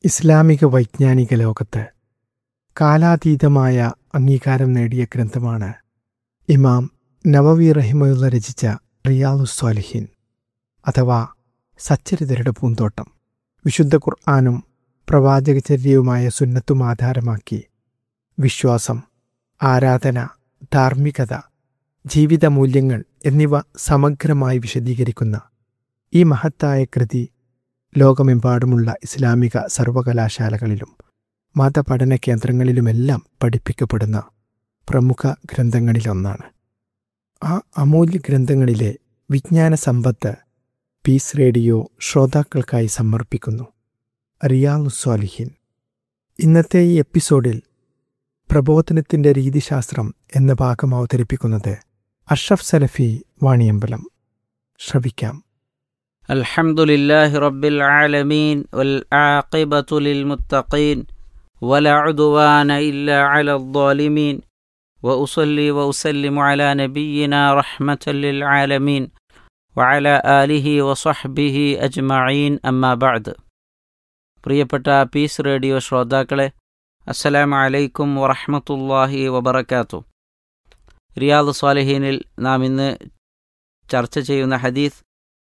ഇസ്ലാമിക വൈജ്ഞാനിക ലോകത്ത് കാലാതീതമായ അംഗീകാരം നേടിയ ഗ്രന്ഥമാണ് ഇമാം നവവി റഹിമുള്ള രചിച്ച റിയാലുസ്വാലിഹീൻ അഥവാ സച്ചരിതരുടെ പൂന്തോട്ടം വിശുദ്ധ ഖുർആാനും പ്രവാചകചര്യവുമായ സുന്നത്തും ആധാരമാക്കി വിശ്വാസം ആരാധന ധാർമ്മികത ജീവിത മൂല്യങ്ങൾ എന്നിവ സമഗ്രമായി വിശദീകരിക്കുന്ന ഈ മഹത്തായ കൃതി ലോകമെമ്പാടുമുള്ള ഇസ്ലാമിക സർവകലാശാലകളിലും മതപഠന കേന്ദ്രങ്ങളിലുമെല്ലാം പഠിപ്പിക്കപ്പെടുന്ന പ്രമുഖ ഗ്രന്ഥങ്ങളിലൊന്നാണ് ആ അമൂല്യ ഗ്രന്ഥങ്ങളിലെ വിജ്ഞാന സമ്പത്ത് പീസ് റേഡിയോ ശ്രോതാക്കൾക്കായി സമർപ്പിക്കുന്നു റിയാലുസ്വാലിഹിൻ ഇന്നത്തെ ഈ എപ്പിസോഡിൽ പ്രബോധനത്തിൻ്റെ രീതിശാസ്ത്രം എന്ന ഭാഗം അവതരിപ്പിക്കുന്നത് അഷ്റഫ് സലഫി വാണിയമ്പലം ശ്രവിക്കാം الحمد لله رب العالمين والعاقبة للمتقين ولا عدوان إلا على الظالمين وأصلي وأسلم على نبينا رحمة للعالمين وعلى آله وصحبه أجمعين أما بعد പ്രിയപ്പെട്ട പീസ് റേഡിയോ ശ്രോതാക്കളെ അസ്സലാമു അലൈക്കും വറഹ്മത്തുള്ളാഹി വബറകാത്തു റിയാദ് സ്വാലിഹീനിൽ നാം ഇന്ന് ചർച്ച ചെയ്യുന്ന ഹദീസ്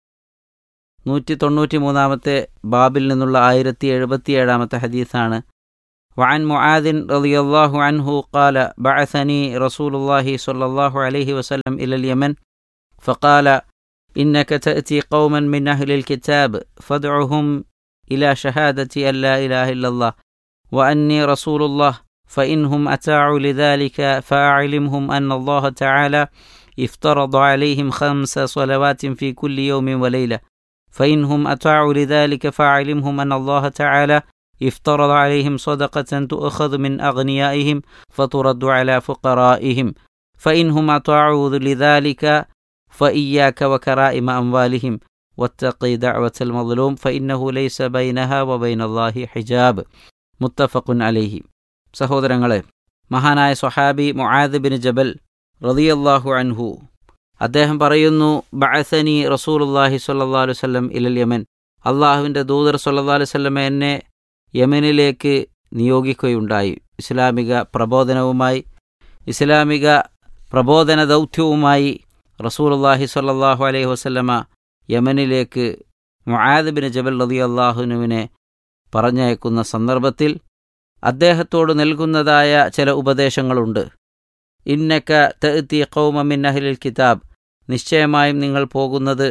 നൂറ്റി തൊണ്ണൂറ്റി മൂന്നാമത്തെ ബാബിൽ നിന്നുള്ള ആയിരത്തി എഴുപത്തിയേഴാമത്തെ ഹദീസാണ് وعن معاذ رضي الله عنه قال بعثني رسول الله صلى الله عليه وسلم إلى اليمن فقال إنك تأتي قوما من أهل الكتاب فادعهم إلى شهادة أن لا إله إلا الله وأني رسول الله فإنهم أتاعوا لذلك فأعلمهم أن الله تعالى افترض عليهم خمس صلوات في كل يوم وليلة فإنهم أطاعوا لذلك فاعلمهم أن الله تعالى افترض عليهم صدقة تؤخذ من أغنيائهم فترد على فقرائهم فإنهم أطاعوا لذلك فإياك وكرائم أموالهم واتقي دعوة المظلوم فإنه ليس بينها وبين الله حجاب متفق عليه സഹോദരങ്ങളെ മഹാനായ സ്വഹാബി മുആദ് ബിൻ ജബൽ റളിയല്ലാഹു അൻഹു അദ്ദേഹം പറയുന്നു ബഅസനി റസൂലുള്ളാഹി സ്വല്ലല്ലാഹു അലൈഹി വസല്ലം ഇലൽ യമൻ അള്ളാഹുവിൻ്റെ ദൂതർ സല്ലല്ലാഹു അലൈഹി വസല്ലം എന്നെ യമനിലേക്ക് നിയോഗിക്കുകയുണ്ടായി ഇസ്ലാമിക പ്രബോധനവുമായി ഇസ്ലാമിക പ്രബോധന ദൗത്യവുമായി റസൂലുള്ളാഹി സ്വല്ലല്ലാഹു അലൈഹി വസല്ലമ യമനിലേക്ക് മുആദ് ബിൻ ജബൽ റളിയല്ലാഹുനുവിനെ പറഞ്ഞയക്കുന്ന സന്ദർഭത്തിൽ അദ്ദേഹത്തോട് നൽകുന്നതായ ചില ഉപദേശങ്ങളുണ്ട് ഇന്നക്ക തഅ്തി ഖൗമ മിൻ അഹ്ലിൽ കിതാബ് നിശ്ചയമായും നിങ്ങൾ പോകുന്നത്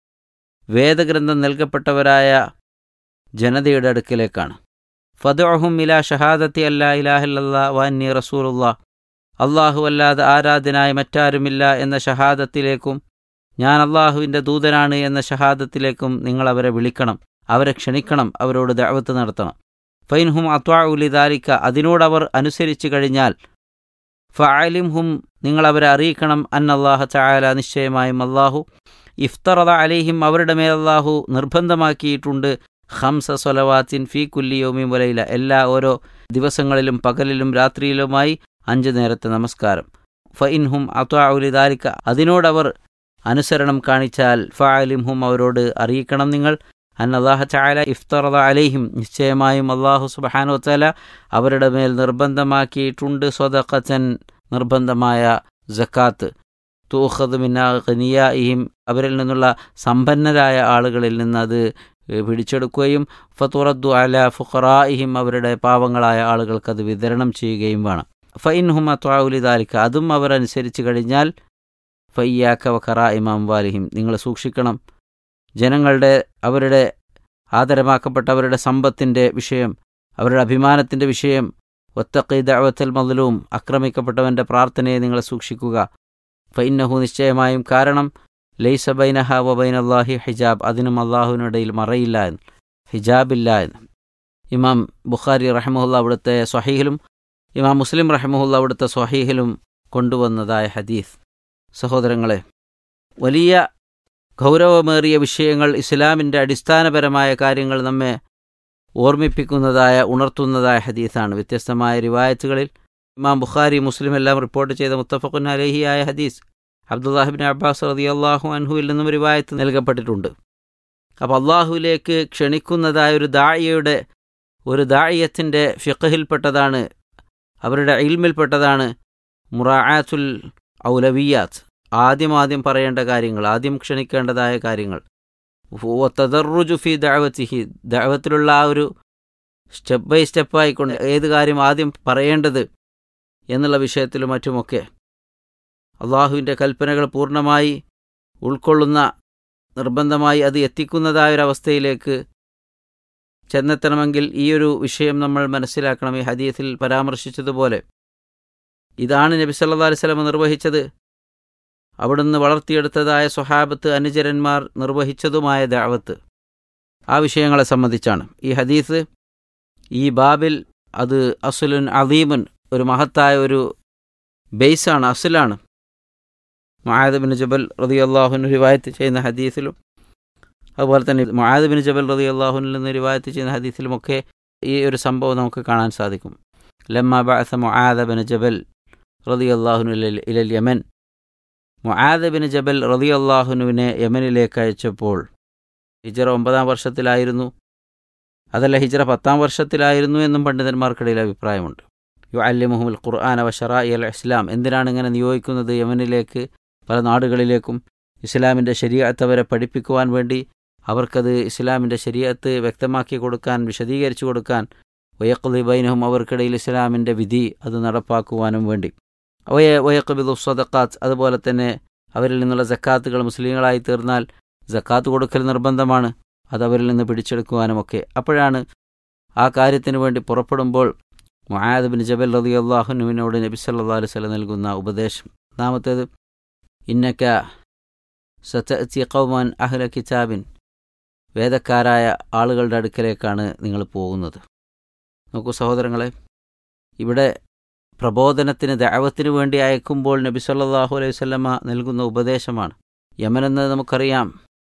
വേദഗ്രന്ഥം നൽകപ്പെട്ടവരായ ജനതയുടെ അടുക്കിലേക്കാണ് ഫദുഅഹും ഇല ഷഹാദത്തി അല്ലാ ഇലാഹില്ലല്ലാ വന്നി റസൂലുള്ള അള്ളാഹു അല്ലാതെ ആരാധനായി മറ്റാരുമില്ല എന്ന ഷഹാദത്തിലേക്കും ഞാൻ അള്ളാഹുവിൻ്റെ ദൂതനാണ് എന്ന ഷഹാദത്തിലേക്കും നിങ്ങൾ അവരെ വിളിക്കണം അവരെ ക്ഷണിക്കണം അവരോട് ദഅവത്ത് നടത്തണം ഫൈൻഹും അത്വാഉലി ദാലിക്ക അതിനോടവർ അനുസരിച്ചു കഴിഞ്ഞാൽ ഫഅലിംഹും നിങ്ങൾ അവരെ അറിയിക്കണം അൻ അള്ളാഹ ചായാല നിശ്ചയമായും അള്ളാഹു ഇഫ്തറദ അലൈഹിം അവരുടെ മേൽ അള്ളാഹു നിർബന്ധമാക്കിയിട്ടുണ്ട് ഹംസ സൊലവാത്തിൻ ഫീ കുല്ലിയോമിയും വലയില എല്ലാ ഓരോ ദിവസങ്ങളിലും പകലിലും രാത്രിയിലുമായി അഞ്ച് നേരത്തെ നമസ്കാരം ഫഇൻഹും അത്വാഉലി ദാലിക്ക അതിനോടവർ അനുസരണം കാണിച്ചാൽ ഫഅലിംഹും അവരോട് അറിയിക്കണം നിങ്ങൾ അൻ അള്ളാഹ ചായാല ഇഫ്തറദ അലൈഹിം നിശ്ചയമായും അള്ളാഹു സുബഹാനു വത്താല അവരുടെ മേൽ നിർബന്ധമാക്കിയിട്ടുണ്ട് സ്വതക്കച്ചൻ നിർബന്ധമായ ജക്കാത്ത് തൂഹദ് മിന്നാഖനിയായിഹിം അവരിൽ നിന്നുള്ള സമ്പന്നരായ ആളുകളിൽ നിന്ന് അത് പിടിച്ചെടുക്കുകയും ഫതുറദ്ദു അല ഫുഖറായിഹിം അവരുടെ പാവങ്ങളായ ആളുകൾക്ക് അത് വിതരണം ചെയ്യുകയും വേണം ഫൈൻഹും അത്വാഉലി ദാലിക്ക അതും അവർ അനുസരിച്ച് കഴിഞ്ഞാൽ ഫയ്യാക്ക വഖറ ഇമാം വാലിഹിം നിങ്ങൾ സൂക്ഷിക്കണം ജനങ്ങളുടെ അവരുടെ ആദരമാക്കപ്പെട്ടവരുടെ സമ്പത്തിൻ്റെ വിഷയം അവരുടെ അഭിമാനത്തിൻ്റെ വിഷയം ഒത്തഖി ദഅവത്തൽ മദ്ലൂം ആക്രമിക്കപ്പെട്ടവൻ്റെ പ്രാർത്ഥനയെ നിങ്ങൾ സൂക്ഷിക്കുക ഫൈന്നഹു നിശ്ചയമായും കാരണം ലൈസ ബൈനഹ വ ബൈൻ അള്ളാഹി ഹിജാബ് അതിനും അള്ളാഹുവിനിടയിൽ മറയില്ല എന്ന് ഹിജാബില്ല എന്ന് ഇമാം ബുഖാരി റഹമുല്ല അവിടുത്തെ സ്വഹീഹിലും ഇമാം മുസ്ലിം റഹമുല്ല അവിടുത്തെ സ്വഹീഹിലും കൊണ്ടുവന്നതായ ഹദീസ് സഹോദരങ്ങളെ വലിയ ഗൗരവമേറിയ വിഷയങ്ങൾ ഇസ്ലാമിൻ്റെ അടിസ്ഥാനപരമായ കാര്യങ്ങൾ നമ്മെ ഓർമ്മിപ്പിക്കുന്നതായ ഉണർത്തുന്നതായ ഹദീസാണ് വ്യത്യസ്തമായ റിവായത്തുകളിൽ ഇമാം ബുഖാരി മുസ്ലിം എല്ലാം റിപ്പോർട്ട് ചെയ്ത മുത്തഫഖുൻ അലഹിയായ ഹദീസ് അബ്ദുല്ലാഹിബിൻ അബ്ബാസ് റതി അള്ളാഹു അൻഹുവിൽ നിന്നും റിവായത്ത് നൽകപ്പെട്ടിട്ടുണ്ട് അപ്പോൾ അള്ളാഹുവിലേക്ക് ക്ഷണിക്കുന്നതായ ഒരു ദായിയുടെ ഒരു ദായത്തിൻ്റെ ഫിഖഹിൽപ്പെട്ടതാണ് അവരുടെ ഇൽമിൽപ്പെട്ടതാണ് മുറാഅത്തുൽ ഔലവിയാത്ത് ആദ്യം ആദ്യം പറയേണ്ട കാര്യങ്ങൾ ആദ്യം ക്ഷണിക്കേണ്ടതായ കാര്യങ്ങൾ തദറുജു ഫി ദഅവത്തിഹി ദഅവത്തിലുള്ള ആ ഒരു സ്റ്റെപ്പ് ബൈ സ്റ്റെപ്പായിക്കൊണ്ട് ഏത് കാര്യം ആദ്യം പറയേണ്ടത് എന്നുള്ള വിഷയത്തിലും മറ്റുമൊക്കെ അള്ളാഹുവിൻ്റെ കൽപ്പനകൾ പൂർണ്ണമായി ഉൾക്കൊള്ളുന്ന നിർബന്ധമായി അത് എത്തിക്കുന്നതായ ഒരവസ്ഥയിലേക്ക് ചെന്നെത്തണമെങ്കിൽ ഈ ഒരു വിഷയം നമ്മൾ മനസ്സിലാക്കണം ഈ ഹദീസിൽ പരാമർശിച്ചതുപോലെ ഇതാണ് നബി സല്ലാ അലിസ്ലമ നിർവഹിച്ചത് അവിടുന്ന് വളർത്തിയെടുത്തതായ സ്വഹാബത്ത് അനുചരന്മാർ നിർവഹിച്ചതുമായ ദാവത്ത് ആ വിഷയങ്ങളെ സംബന്ധിച്ചാണ് ഈ ഹദീസ് ഈ ബാബിൽ അത് അസുലുൻ അദീമുൻ ഒരു മഹത്തായ ഒരു ബേസാണ് അസുലാണ് മൊഹാദ് ബിൻ ജബൽ റതി അള്ളാഹുന് റിവായത്ത് ചെയ്യുന്ന ഹദീസിലും അതുപോലെ തന്നെ മൊഹാദ് ബിൻ ജബൽ റതി അള്ളാഹുനിൽ നിന്ന് റിവായത്ത് ചെയ്യുന്ന ഹദീസിലുമൊക്കെ ഈ ഒരു സംഭവം നമുക്ക് കാണാൻ സാധിക്കും ലമ്മ ബഅസ മൊഹാദ ബിൻ ജബൽ റതി അള്ളാഹുനു ഇലൽ യമൻ മൊഹാദ് ബിൻ ജബൽ റതി അള്ളാഹുനുവിനെ യമനിലേക്ക് അയച്ചപ്പോൾ ഹിജറ ഒമ്പതാം വർഷത്തിലായിരുന്നു അതല്ല ഹിജറ പത്താം വർഷത്തിലായിരുന്നു എന്നും പണ്ഡിതന്മാർക്കിടയിൽ അഭിപ്രായമുണ്ട് യു അല്ലി മുഹമ്മദ് ഖുർആൻ വ ഷറായി അൽ ഇസ്ലാം എന്തിനാണ് ഇങ്ങനെ നിയോഗിക്കുന്നത് യമനിലേക്ക് പല നാടുകളിലേക്കും ഇസ്ലാമിൻ്റെ ശരീഅത്ത് അവരെ പഠിപ്പിക്കുവാൻ വേണ്ടി അവർക്കത് ഇസ്ലാമിൻ്റെ ശരീഅത്ത് വ്യക്തമാക്കി കൊടുക്കാൻ വിശദീകരിച്ചു കൊടുക്കാൻ വയക്കുലി ബൈനഹും അവർക്കിടയിൽ ഇസ്ലാമിൻ്റെ വിധി അത് നടപ്പാക്കുവാനും വേണ്ടി വയ വയക്കുബിദു സ്വദക്കാത്ത് അതുപോലെ തന്നെ അവരിൽ നിന്നുള്ള ജക്കാത്തുകൾ മുസ്ലിങ്ങളായി തീർന്നാൽ ജക്കാത്ത് കൊടുക്കൽ നിർബന്ധമാണ് അത് അവരിൽ നിന്ന് പിടിച്ചെടുക്കുവാനുമൊക്കെ അപ്പോഴാണ് ആ കാര്യത്തിന് വേണ്ടി പുറപ്പെടുമ്പോൾ മുഹാദ് ബിൻ ജബൽ റതി അള്ളാഹുനുവിനോട് നബി സല്ലാ അലുസല്ല നൽകുന്ന ഉപദേശം ഒന്നാമത്തേത് ഇന്നക്ക സത്തി കൗമാൻ അഹ്ല കിതാബിൻ വേദക്കാരായ ആളുകളുടെ അടുക്കലേക്കാണ് നിങ്ങൾ പോകുന്നത് നോക്കൂ സഹോദരങ്ങളെ ഇവിടെ പ്രബോധനത്തിന് ദാവത്തിന് വേണ്ടി അയക്കുമ്പോൾ നബി സല്ലാഹു അലൈഹി വല്ലമ നൽകുന്ന ഉപദേശമാണ് യമനെന്നത് നമുക്കറിയാം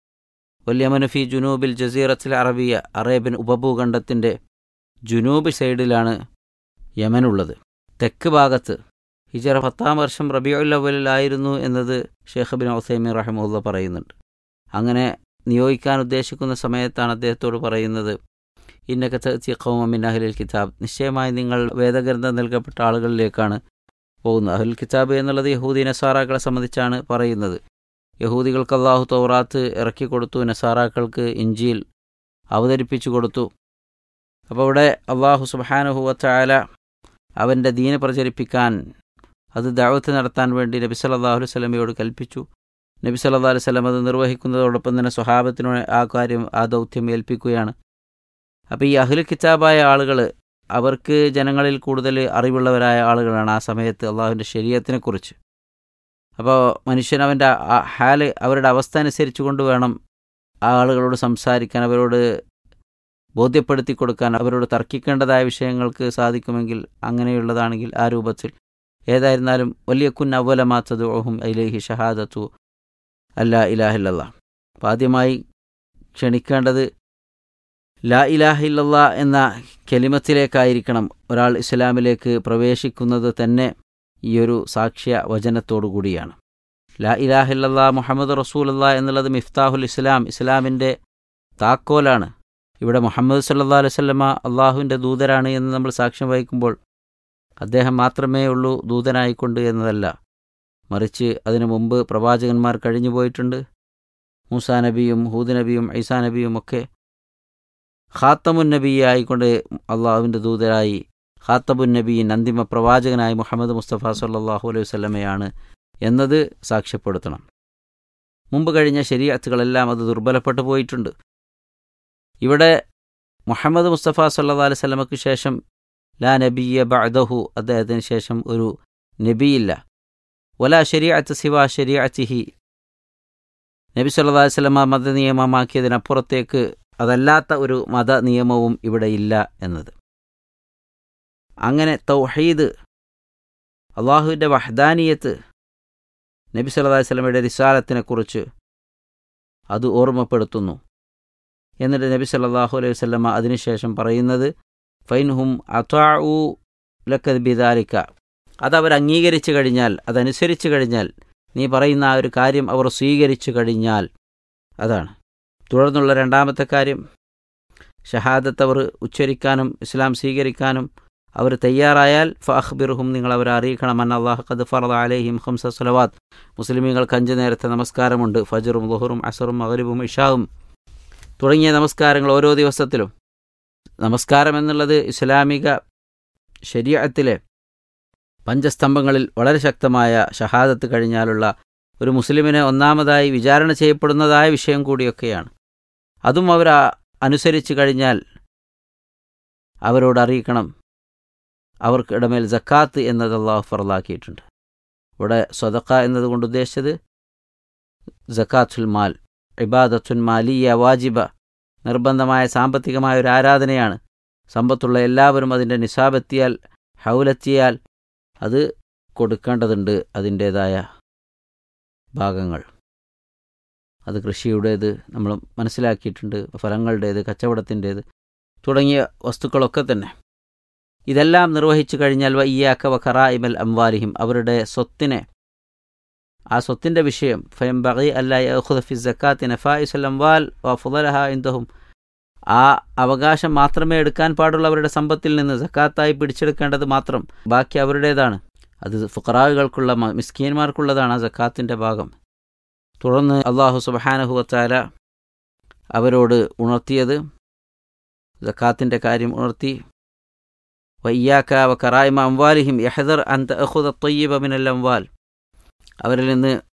വല്യമന ഫി ജുനൂബിൽ ജസീറത്തിൽ അറബിയ അറേബ്യൻ ഉപഭൂഖണ്ഡത്തിൻ്റെ ജുനൂബ് സൈഡിലാണ് യമനുള്ളത് തെക്ക് ഭാഗത്ത് ഹിജറ പത്താം വർഷം റബിയുൽ അവലിലായിരുന്നു എന്നത് ഷേഖ് ബിൻ ഒസൈമി റഹമുല്ല പറയുന്നുണ്ട് അങ്ങനെ നിയോഗിക്കാൻ ഉദ്ദേശിക്കുന്ന സമയത്താണ് അദ്ദേഹത്തോട് പറയുന്നത് ഇന്നക കൗമിൻ അഹ്ലുൽ കിതാബ് നിശ്ചയമായി നിങ്ങൾ വേദഗ്രന്ഥം നൽകപ്പെട്ട ആളുകളിലേക്കാണ് പോകുന്നത് അഹുൽ കിതാബ് എന്നുള്ളത് യഹൂദി നസാറാക്കളെ സംബന്ധിച്ചാണ് പറയുന്നത് യഹൂദികൾക്ക് അള്ളാഹു തൗറാത്ത് ഇറക്കി കൊടുത്തു നസാറാക്കൾക്ക് ഇഞ്ചിയിൽ അവതരിപ്പിച്ചു കൊടുത്തു അപ്പോൾ ഇവിടെ അള്ളാഹു സുബാനുഹുവല അവൻ്റെ ദീന പ്രചരിപ്പിക്കാൻ അത് ദാവത്ത് നടത്താൻ വേണ്ടി നബി സല്ലാഹു അലൈഹി സ്വലമയോട് കൽപ്പിച്ചു നബി സല്ലാ അലൈഹി സ്വലം അത് നിർവഹിക്കുന്നതോടൊപ്പം തന്നെ സ്വഹാബത്തിനോട് ആ കാര്യം ആ ദൗത്യം ഏൽപ്പിക്കുകയാണ് അപ്പോൾ ഈ അഹ്ലു കിതാബായ ആളുകൾ അവർക്ക് ജനങ്ങളിൽ കൂടുതൽ അറിവുള്ളവരായ ആളുകളാണ് ആ സമയത്ത് അള്ളാഹുവിൻ്റെ ശരീരത്തിനെക്കുറിച്ച് അപ്പോൾ മനുഷ്യൻ അവൻ്റെ ഹാല് അവരുടെ അവസ്ഥ അനുസരിച്ച് കൊണ്ട് വേണം ആ ആളുകളോട് സംസാരിക്കാൻ അവരോട് ബോധ്യപ്പെടുത്തി കൊടുക്കാൻ അവരോട് തർക്കിക്കേണ്ടതായ വിഷയങ്ങൾക്ക് സാധിക്കുമെങ്കിൽ അങ്ങനെയുള്ളതാണെങ്കിൽ ആ രൂപത്തിൽ ഏതായിരുന്നാലും വലിയ കുൻ അവലമാത്തത് ഓഹും അയിലേഹി ഷഹാദത്തു അല്ല ഇലാഹില്ല അപ്പം ആദ്യമായി ക്ഷണിക്കേണ്ടത് ലാ ഇലാഹില്ല എന്ന കെലിമത്തിലേക്കായിരിക്കണം ഒരാൾ ഇസ്ലാമിലേക്ക് പ്രവേശിക്കുന്നത് തന്നെ ഈയൊരു സാക്ഷ്യ വചനത്തോടു കൂടിയാണ് ലാ ഇലാഹില്ല മുഹമ്മദ് റസൂലല്ല എന്നുള്ളത് മിഫ്താഹുൽ ഇസ്ലാം ഇസ്ലാമിൻ്റെ താക്കോലാണ് ഇവിടെ മുഹമ്മദ് സല്ലാ അലൈവല്ലമ അള്ളാഹുവിൻ്റെ ദൂതരാണ് എന്ന് നമ്മൾ സാക്ഷ്യം വഹിക്കുമ്പോൾ അദ്ദേഹം മാത്രമേ ഉള്ളൂ ദൂതനായിക്കൊണ്ട് എന്നതല്ല മറിച്ച് അതിനു മുമ്പ് പ്രവാചകന്മാർ കഴിഞ്ഞു പോയിട്ടുണ്ട് മൂസാ നബിയും ഹൂദ് നബിയും ഐസാ നബിയും ഒക്കെ ഖാത്തമുൻ നബിയായിക്കൊണ്ട് അള്ളാഹുവിൻ്റെ ദൂതരായി ഖാത്തബുൻ നബീൻ അന്തിമ പ്രവാചകനായി മുഹമ്മദ് മുസ്തഫ സല്ലാഹു അലൈഹി വല്ലമയാണ് എന്നത് സാക്ഷ്യപ്പെടുത്തണം മുമ്പ് കഴിഞ്ഞ ശരീഅത്തുകളെല്ലാം അത് ദുർബലപ്പെട്ടു പോയിട്ടുണ്ട് ഇവിടെ മുഹമ്മദ് മുസ്തഫ സല്ലാ അലൈഹി സ്വലമയ്ക്ക് ശേഷം ലാ നബിയ ബഅദഹു അദ്ദേഹത്തിന് ശേഷം ഒരു നബിയില്ല വലാ ശരീഅത്ത് സിവ ശരീഅത്തിഹി നബി സല്ലാ അലൈഹി സ്വലമ മതനിയമമാക്കിയതിനപ്പുറത്തേക്ക് അതല്ലാത്ത ഒരു മത നിയമവും ഇവിടെ ഇല്ല എന്നത് അങ്ങനെ തൗഹീദ് അള്ളാഹുവിൻ്റെ വഹദാനിയത്ത് നബി സല്ലാ വല്ലമയുടെ റിസാലത്തിനെക്കുറിച്ച് അത് ഓർമ്മപ്പെടുത്തുന്നു എന്നിട്ട് നബി സല്ലാഹു അലൈഹി വല്ലമ അതിനുശേഷം പറയുന്നത് ഫൈൻഹും അത്വാഊ ലക്കത് ബിദാലിക്ക അതവർ അംഗീകരിച്ചു കഴിഞ്ഞാൽ അതനുസരിച്ചു കഴിഞ്ഞാൽ നീ പറയുന്ന ആ ഒരു കാര്യം അവർ സ്വീകരിച്ചു കഴിഞ്ഞാൽ അതാണ് തുടർന്നുള്ള രണ്ടാമത്തെ കാര്യം ഷഹാദത്ത് അവർ ഉച്ചരിക്കാനും ഇസ്ലാം സ്വീകരിക്കാനും അവർ തയ്യാറായാൽ ഫഅഖ്ബിർഹും നിങ്ങൾ അവരെ അറിയിക്കണം അൻ അള്ളാഹ് ഖദ് ഫറദ അലൈഹിം ഖംസ സ്വലവാത്ത് മുസ്ലിമീങ്ങൾക്ക് അഞ്ച് നേരത്തെ നമസ്കാരമുണ്ട് ഫജറും ലുഹറും അസറും മഗ്രിബും ഇഷാവും തുടങ്ങിയ നമസ്കാരങ്ങൾ ഓരോ ദിവസത്തിലും നമസ്കാരം എന്നുള്ളത് ഇസ്ലാമിക ശരീഅത്തിലെ പഞ്ചസ്തംഭങ്ങളിൽ വളരെ ശക്തമായ ഷഹാദത്ത് കഴിഞ്ഞാലുള്ള ഒരു മുസ്ലിമിനെ ഒന്നാമതായി വിചാരണ ചെയ്യപ്പെടുന്നതായ വിഷയം കൂടിയൊക്കെയാണ് അതും അവർ അനുസരിച്ച് കഴിഞ്ഞാൽ അവരോട് അറിയിക്കണം അവർക്ക് ഇടമേൽ ജക്കാത്ത് എന്നത് അള്ളാഹു ഫറലാക്കിയിട്ടുണ്ട് ഇവിടെ സ്വതക്ക എന്നതുകൊണ്ട് ഉദ്ദേശിച്ചത് ജക്കാത്തുൽ മാൽ ഇബാദത്തുൻ മാലിയ വാജിബ നിർബന്ധമായ സാമ്പത്തികമായ ഒരു ആരാധനയാണ് സമ്പത്തുള്ള എല്ലാവരും അതിൻ്റെ നിസാബെത്തിയാൽ ഹൗലെത്തിയാൽ അത് കൊടുക്കേണ്ടതുണ്ട് അതിൻ്റേതായ ഭാഗങ്ങൾ അത് കൃഷിയുടേത് നമ്മൾ മനസ്സിലാക്കിയിട്ടുണ്ട് ഫലങ്ങളുടേത് കച്ചവടത്തിൻ്റേത് തുടങ്ങിയ വസ്തുക്കളൊക്കെ തന്നെ ഇതെല്ലാം നിർവഹിച്ചു കഴിഞ്ഞാൽ വയ്യാക്ക വ ഖറായിമൽ അംവാലിഹിം അവരുടെ സ്വത്തിനെ ആ സ്വത്തിൻ്റെ വിഷയം ഫയം ബഗി അല്ലാഹുദഫി ജക്കാത്തി നഫായിസുൽ അംവാൽ വ ഫുദലഹ ഇന്ദഹും ആ അവകാശം മാത്രമേ എടുക്കാൻ പാടുള്ള അവരുടെ സമ്പത്തിൽ നിന്ന് ജക്കാത്തായി പിടിച്ചെടുക്കേണ്ടത് മാത്രം ബാക്കി അവരുടേതാണ് അത് ഫുഖറാവുകൾക്കുള്ള മിസ്കീന്മാർക്കുള്ളതാണ് ആ ജക്കാത്തിൻ്റെ ഭാഗം തുടർന്ന് അള്ളാഹു സുബഹാനഹുവത്താല അവരോട് ഉണർത്തിയത് ജക്കാത്തിൻ്റെ കാര്യം ഉണർത്തി വയ്യാക്ക വ കറായ്മ അംവാലിഹിം യഹദർ അന്ത അഹുദ തൊയ്യബ മിനൽ അംവാൽ അവരിൽ നിന്ന്